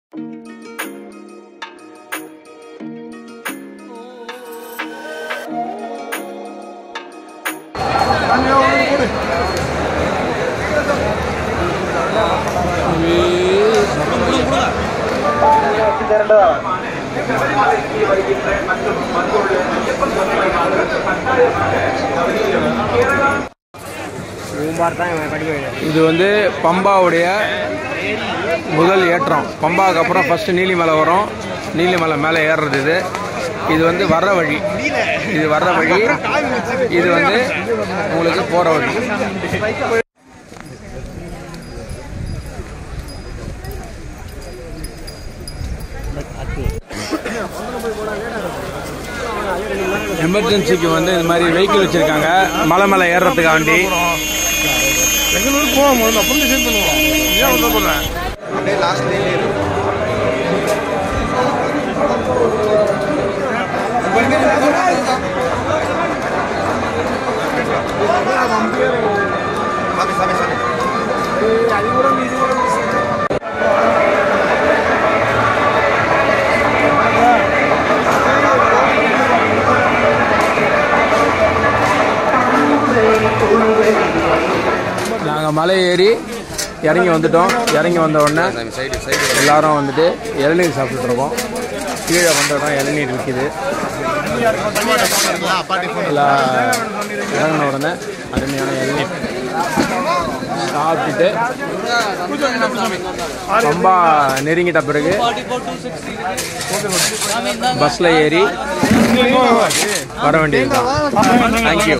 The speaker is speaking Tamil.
இது வந்து பம்பாவுடைய முதல் ஏற்றம் பம்பாவுக்கு அப்புறம் ஃபர்ஸ்ட் நீலிமலை வரும் நீலிமலை மேலே ஏறுறது இது இது வந்து வர்ற வழி இது வர்ற வழி இது வந்து உங்களுக்கு போகிற வழி எமர்ஜென்சிக்கு வந்து இந்த மாதிரி வெஹிக்கிள் வச்சுருக்காங்க மலை மேலே ஏறுறதுக்காண்டி பெங்களூர் போவோம் முதல்ல அப்புறம் டிசைன் பண்ணுவோம் ஏன் வந்து போகிறேன் அப்படியே லாஸ்ட் லைன்லேயே இருக்கும் சாமி சாமி சாமி நாங்கள் மலை ஏறி இறங்கி வந்துட்டோம் இறங்கி வந்த உடனே எல்லாரும் வந்துட்டு இளநீர் சாப்பிட்டுட்டு இருக்கோம் கீழே வந்த உடனே இளநீர் விற்கிது எல்லாம் இறங்கின உடனே அருமையான இளநீர் சாப்பிட்டுட்டு ரொம்ப நெருங்கிட்ட பிறகு பஸ்ஸில் ஏறி வர வேண்டியது தேங்க்யூ